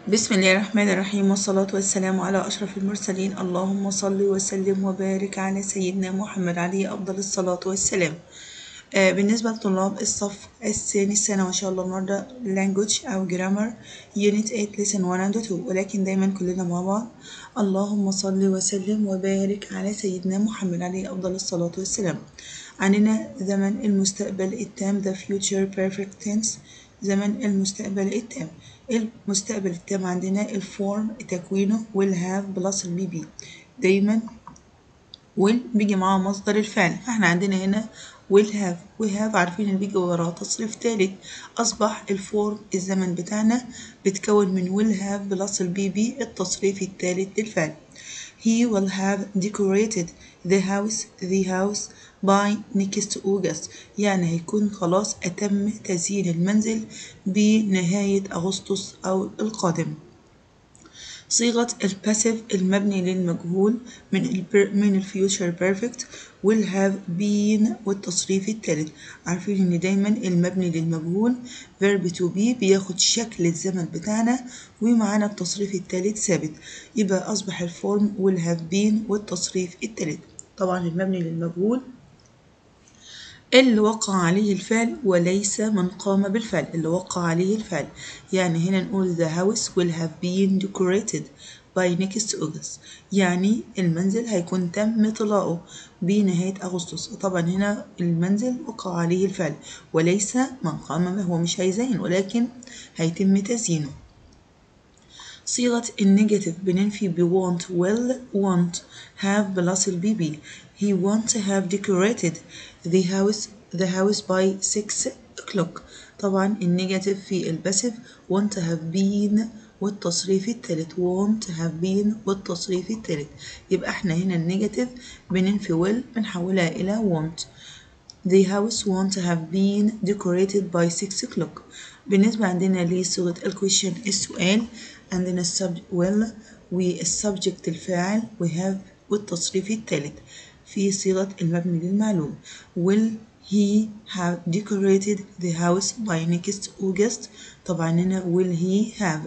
بسم الله الرحمن الرحيم والصلاة والسلام على أشرف المرسلين اللهم صل وسلم وبارك على سيدنا محمد عليه أفضل الصلاة والسلام آه، بالنسبة لطلاب الصف الثاني السنة وإن شاء الله النهاردة language أو grammar unit 8 lesson 1 and 2 ولكن دايما كلنا مع بعض اللهم صل وسلم وبارك على سيدنا محمد عليه أفضل الصلاة والسلام عندنا زمن المستقبل التام the future perfect tense زمن المستقبل التام المستقبل التام عندنا الفورم تكوينه will have plus البي بي دايما will بيجي معاه مصدر الفعل فاحنا عندنا هنا will have we have عارفين ان بيجي وراه تصريف تالت اصبح الفورم الزمن بتاعنا بتكون من will have plus البي بي التصريف التالت للفعل he will have decorated the house the house by next August يعني هيكون خلاص أتم تزيين المنزل بنهاية أغسطس أو القادم صيغة الباسيف المبني للمجهول من ال من الفيوتشر بيرفكت will have been والتصريف التالت عارفين ان دايما المبني للمجهول verb to be بياخد شكل الزمن بتاعنا ومعانا التصريف التالت ثابت يبقى اصبح الفورم will have been والتصريف التالت طبعا المبني للمجهول اللي وقع عليه الفعل وليس من قام بالفعل اللي وقع عليه الفعل يعني هنا نقول the house will have been decorated by next August يعني المنزل هيكون تم طلاؤه بنهاية أغسطس طبعا هنا المنزل وقع عليه الفعل وليس من قام به هو مش هيزين ولكن هيتم تزيينه صيغة النيجاتيف بننفي ب want will want have plus البي بي he want to have decorated the house the house by 6 o'clock طبعا النيجاتيف في الباسيف want to have been والتصريف التالت want to have been والتصريف التالت يبقى احنا هنا النيجاتيف بننفي will بنحولها إلى want The house want to have been decorated by 6 o'clock بالنسبة عندنا لصيغة الكويشن السؤال عندنا السبجكت will والسبجكت الفاعل we have والتصريف التالت في صيغة المبني للمعلوم will he have decorated the house by next August طبعا هنا will he have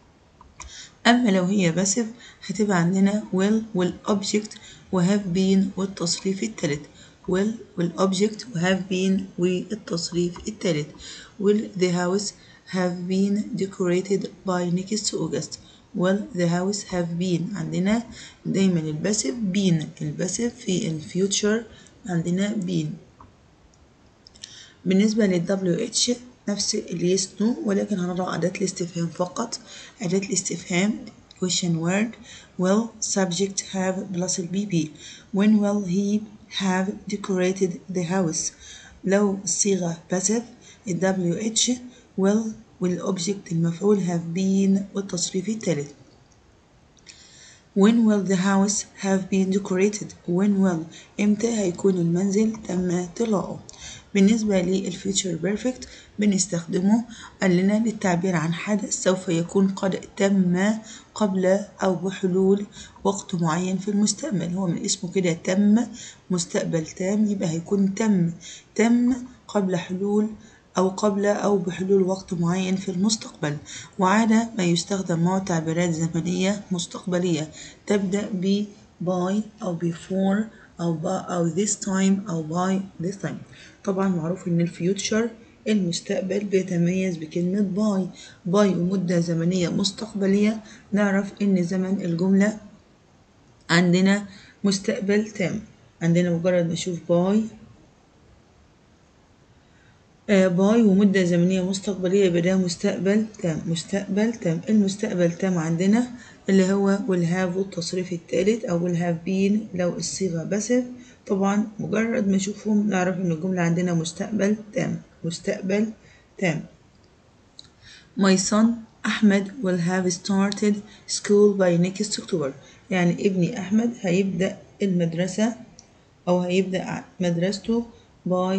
أما لو هي باسف هتبقى عندنا will والobject وهاف been والتصريف التالت will والobject وهاف been والتصريف التالت will the house have been decorated by next August will the house have been عندنا دايما الباسف been الباسف في الفيوتشر عندنا been بالنسبة لل WH نفس ال yes no ولكن هنضع أداة الاستفهام فقط أداة الاستفهام question word will subject have plus ال be when will he have decorated the house لو الصيغة passive ال WH will والobject المفعول have been والتصريف التالت When will the house have been decorated? When will إمتى هيكون المنزل تم طلاؤه؟ بالنسبة للفيوتشر بيرفكت بنستخدمه قال لنا للتعبير عن حدث سوف يكون قد تم قبل أو بحلول وقت معين في المستقبل هو من اسمه كده تم مستقبل تام يبقى هيكون تم تم قبل حلول أو قبل أو بحلول وقت معين في المستقبل وعادة ما يستخدم معه تعبيرات زمنية مستقبلية تبدأ ب by أو before أو by أو this time أو by this time طبعا معروف إن الفيوتشر المستقبل بيتميز بكلمة باي باي ومدة زمنية مستقبلية نعرف إن زمن الجملة عندنا مستقبل تام عندنا مجرد نشوف باي آه باي ومدة زمنية مستقبلية يبقى ده مستقبل تام مستقبل تام المستقبل تام عندنا اللي هو will have والتصريف التالت أو will have been لو الصيغة باسف طبعا مجرد ما نشوفهم نعرف إن الجملة عندنا مستقبل تام مستقبل تام My son أحمد will have started school by next October يعني ابني أحمد هيبدأ المدرسة أو هيبدأ مدرسته by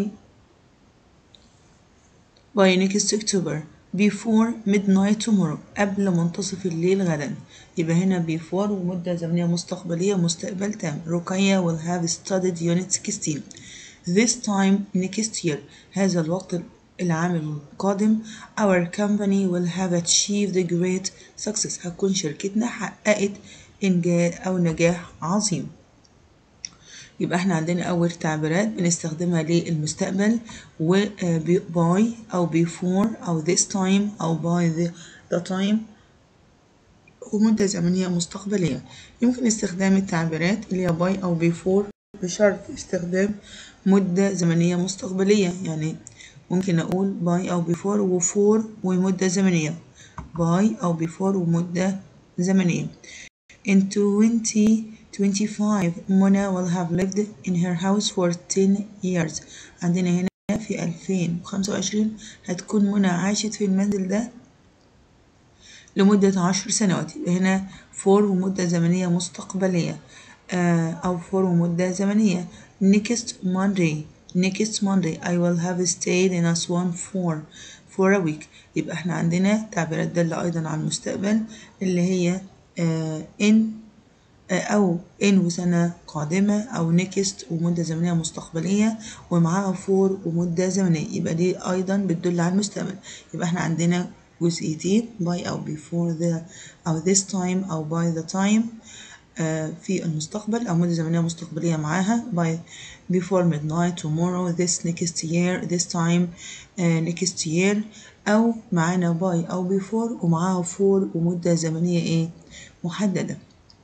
by next October before midnight tomorrow قبل منتصف الليل غدا يبقى هنا before ومدة زمنية مستقبلية مستقبل تام رقية will have studied unit 16 this time next year هذا الوقت العام القادم our company will have achieved great success هتكون شركتنا حققت إنجاز أو نجاح عظيم يبقى احنا عندنا أول تعبيرات بنستخدمها للمستقبل و by أو before أو this time أو by the, the time ومدة زمنية مستقبلية يمكن استخدام التعبيرات اللي هي by أو before بشرط استخدام مدة زمنية مستقبلية يعني ممكن أقول by أو before و for ومدة زمنية by أو before ومدة زمنية In 2025 منى will have lived in her house for 10 years عندنا هنا في 2025 هتكون منى عاشت في المنزل ده لمدة عشر سنوات يبقى هنا for ومدة زمنية مستقبلية أو for ومدة زمنية next Monday next Monday I will have stayed in Aswan for for a week يبقى احنا عندنا تعبيرات دالة أيضا على المستقبل اللي هي in أو in وسنة قادمة أو next ومدة زمنية مستقبلية ومعاها for ومدة زمنية يبقى دي أيضا بتدل على المستقبل يبقى احنا عندنا جزئيتين by أو before the أو this time أو by the time في المستقبل أو مدة زمنية مستقبلية معاها by before midnight tomorrow this next year this time uh, next year أو معانا by أو before ومعاها for ومدة زمنية إيه محددة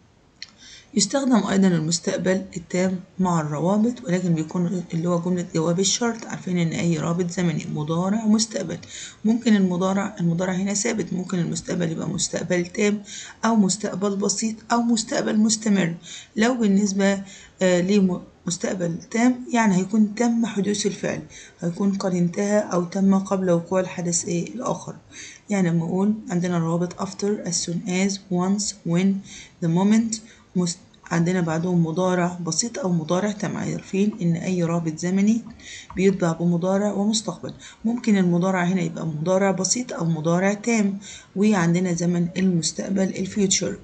يستخدم أيضا المستقبل التام مع الروابط ولكن بيكون اللي هو جملة جواب الشرط عارفين إن أي رابط زمني مضارع ومستقبل ممكن المضارع المضارع هنا ثابت ممكن المستقبل يبقى مستقبل تام أو مستقبل بسيط أو مستقبل مستمر لو بالنسبة آه لمستقبل تام يعني هيكون تم حدوث الفعل هيكون قد انتهى أو تم قبل وقوع الحدث إيه الآخر يعني لما أقول عندنا الروابط after as soon as once when the moment مست... عندنا بعدهم مضارع بسيط أو مضارع تام عارفين إن أي رابط زمني بيتبع بمضارع ومستقبل ممكن المضارع هنا يبقى مضارع بسيط أو مضارع تام وعندنا زمن المستقبل الفيوتشر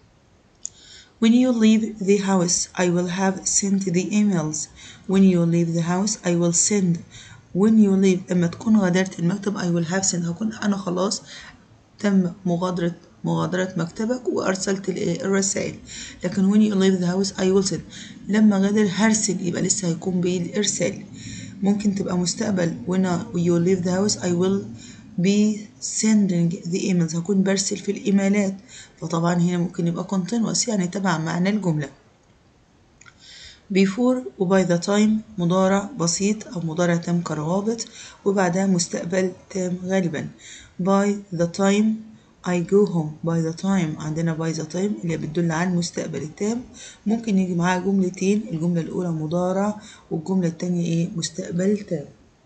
When you leave the house I will have sent the emails When you leave the house I will send When you leave لما تكون غادرت المكتب I will have sent هكون أنا خلاص تم مغادرة مغادرة مكتبك وأرسلت الرسائل لكن when you leave the house I will send لما غادر هرسل يبقى لسه هيكون بالإرسال ممكن تبقى مستقبل when you leave the house I will be sending the emails هكون برسل في الإيميلات فطبعا هنا ممكن يبقى continuous يعني تبع معنى الجملة before و by the time مضارع بسيط أو مضارع تام كروابط وبعدها مستقبل تام غالبا by the time I go home by the time عندنا by the time اللي بتدل على المستقبل التام ممكن يجي معاها جملتين الجملة الأولى مضارع والجملة التانية إيه مستقبل تام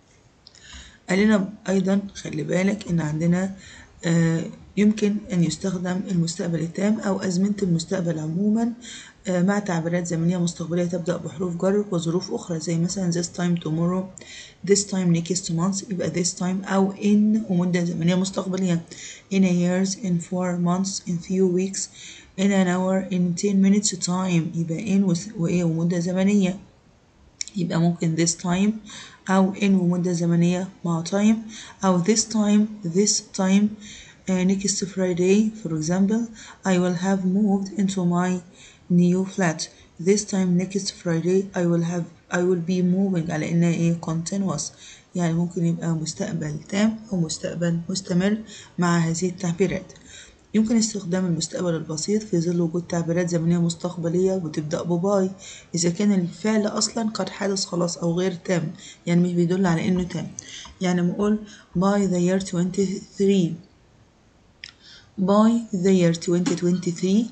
قال لنا أيضا خلي بالك إن عندنا آه يمكن أن يستخدم المستقبل التام أو أزمنة المستقبل عموما آه مع تعبيرات زمنية مستقبلية تبدأ بحروف جر وظروف أخرى زي مثلا this time tomorrow this time next month يبقى this time أو in ومدة زمنية مستقبلية in a years in four months in few weeks in an hour in ten minutes time يبقى in وإيه ومدة زمنية يبقى ممكن this time أو in ومدة زمنية مع time أو this time this time uh, next Friday for example I will have moved into my new flat this time next Friday I will have I will be moving على إنها إيه continuous يعني ممكن يبقى مستقبل تام أو مستقبل مستمر مع هذه التعبيرات يمكن استخدام المستقبل البسيط في ظل وجود تعبيرات زمنية مستقبلية بتبدأ بباي إذا كان الفعل أصلا قد حدث خلاص أو غير تام يعني مش بيدل على إنه تام يعني نقول by the year 23 by the year 2023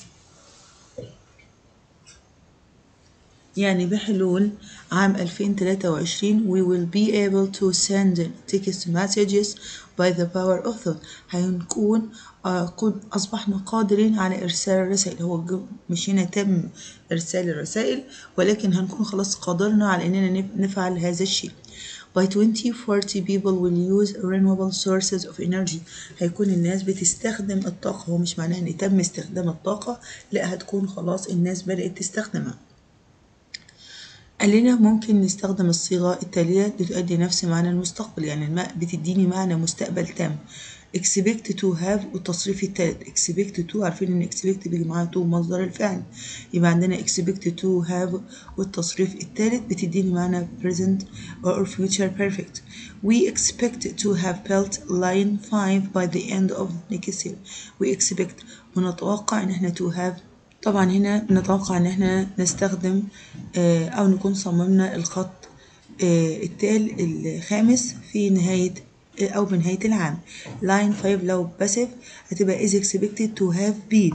يعني بحلول عام 2023 we will be able to send text messages by the power of thought هنكون قد أصبحنا قادرين على إرسال الرسائل هو مش هنا تم إرسال الرسائل ولكن هنكون خلاص قادرنا على إننا نفعل هذا الشيء By 2040 people will use renewable sources of energy هيكون الناس بتستخدم الطاقة هو مش معناه إن تم استخدام الطاقة لا هتكون خلاص الناس بدأت تستخدمها قال لنا ممكن نستخدم الصيغة التالية لتؤدي نفس معنى المستقبل يعني الم- بتديني معنى مستقبل تام expect to have والتصريف التالت expect to عارفين ان expect بيجي معاها to مصدر الفعل يبقى عندنا expect to have والتصريف التالت بتديني معنى present or future perfect we expect to have built line 5 by the end of next year we expect ونتوقع ان احنا to have طبعا هنا نتوقع ان احنا نستخدم آه، او نكون صممنا الخط آه، التال الخامس في نهاية آه، او بنهاية العام line 5 لو باسف هتبقى is expected to have been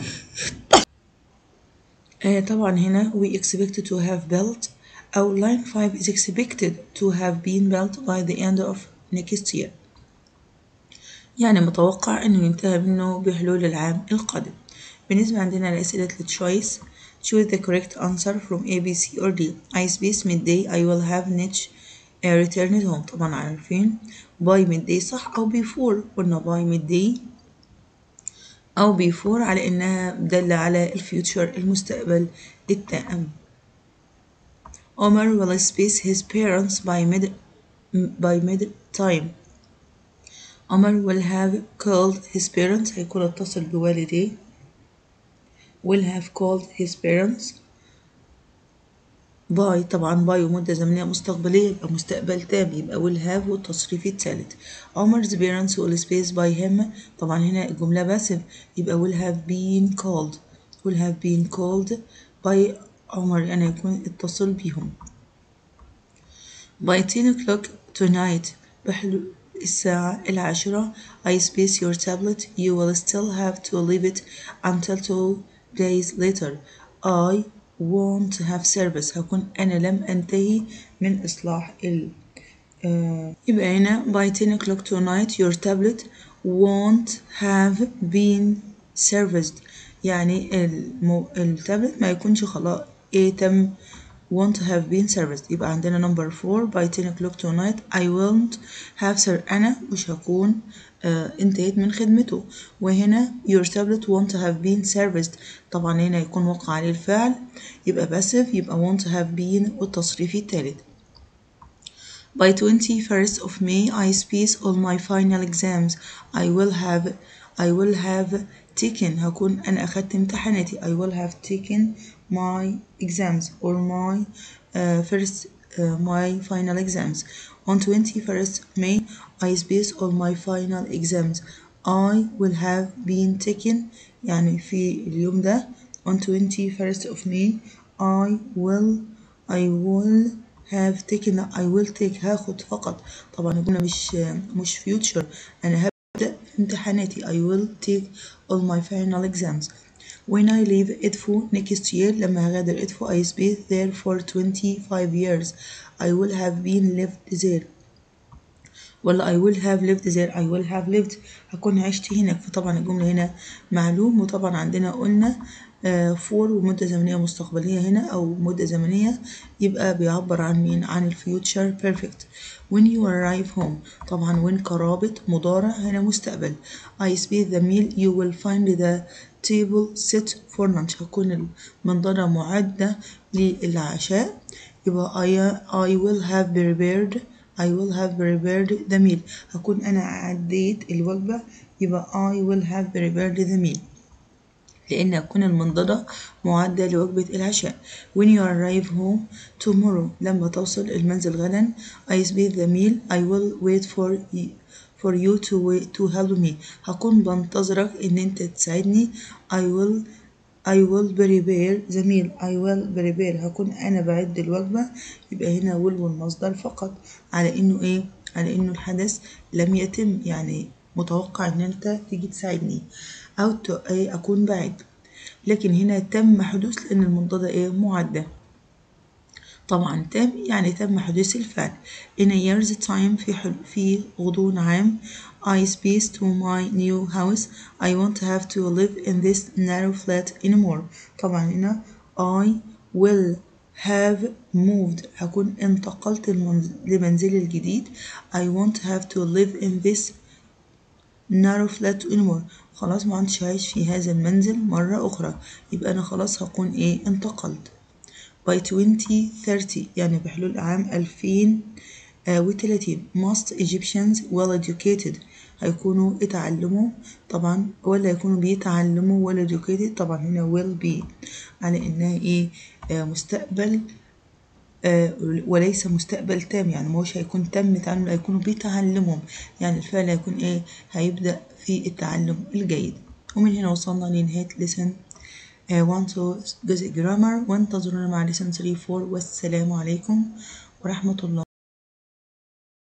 آه، طبعا هنا we expected to have built أو line 5 is expected to have been built by the end of next year يعني متوقع إنه ينتهي منه بحلول العام القادم بالنسبة عندنا لأسئلة التشويس choose the correct answer from A, B, C or D I space midday I will have Nitch uh, returned home طبعا عارفين by midday صح أو before قلنا by midday أو before على إنها دالة على الفيوتشر المستقبل التام Omar will space his parents by mid by mid time Omar will have called his parents هيكون اتصل بوالديه will have called his parents باي طبعا باي ومدة زمنية مستقبلية يبقى مستقبل تام يبقى will have والتصريف الثالث عمر's parents will space by him طبعا هنا الجملة باسف يبقى will have been called will have been called by عمر يعني يكون اتصل بيهم by 10 o'clock tonight بحلو الساعة العاشرة I space your tablet you will still have to leave it until two days later I won't have service هكون أنا لم أنتهي من إصلاح ال آه، يبقى هنا by 10 o'clock tonight your tablet won't have been serviced يعني المو... التابلت ما يكونش خلاص ايه تم won't have been serviced يبقى عندنا number 4 by 10 o'clock tonight I won't have sir أنا مش هكون آه انتهيت من خدمته وهنا your tablet won't have been serviced طبعا هنا يكون وقع عليه الفعل يبقى passive يبقى won't have been والتصريف الثالث By 21st of May, I space all my final exams. I will have I will have taken هكون أنا أخدت امتحاناتي. I will have taken my exams or my uh, first uh, my final exams. On 21st May, I space all my final exams. I will have been taken يعني في اليوم ده on 21st of May I will I will have taken لا I will take هاخد فقط طبعا الجملة مش مش future أنا هبدأ امتحاناتي I will take all my final exams when I leave إدفو next year لما هغادر إدفو I spent there for 25 years I will have been lived there ولا I will have lived there I will have lived هكون عشت هناك فطبعا الجملة هنا معلوم وطبعا عندنا قلنا آه for ومدة زمنية مستقبلية هنا أو مدة زمنية يبقى بيعبر عن مين عن الفيوتشر perfect when you arrive home طبعا when كرابط مضارع هنا مستقبل I speak the meal you will find the table set for lunch هتكون المنضدة معدة للعشاء يبقى I, I will have prepared I will have prepared the meal هكون أنا عديت الوجبة يبقى I will have prepared the meal لأن هتكون المنضدة معدة لوجبة العشاء when you arrive home tomorrow لما توصل المنزل غدا I speak the meal I will wait for you for you to wait to help me هكون بنتظرك إن أنت تساعدني I will I will prepare the meal I will prepare هكون أنا بعد الوجبة يبقى هنا will والمصدر فقط على إنه إيه على إنه الحدث لم يتم يعني متوقع إن أنت تيجي تساعدني أو ت- إيه أكون بعد لكن هنا تم حدوث لأن المنضدة إيه معدة طبعا تم يعني تم حدوث الفعل in a year's time في حل في غضون عام I space to my new house I won't have to live in this narrow flat anymore طبعا هنا I will have moved هكون انتقلت المنز- لمنزلي الجديد I won't have to live in this narrow flat anymore خلاص ما عدتش عايش في هذا المنزل مرة أخرى يبقى أنا خلاص هكون إيه انتقلت by 2030 يعني بحلول عام 2030 most Egyptians well educated هيكونوا اتعلموا طبعا ولا يكونوا بيتعلموا well educated طبعا هنا will be على انها ايه آه مستقبل آه وليس مستقبل تام يعني مش هيكون تم تعلم هيكونوا بيتعلمهم يعني الفعل هيكون ايه هيبدأ في التعلم الجيد ومن هنا وصلنا لنهاية لسن 1 to جزء جرامر وانتظرونا مع لسن 3 4 والسلام عليكم ورحمة الله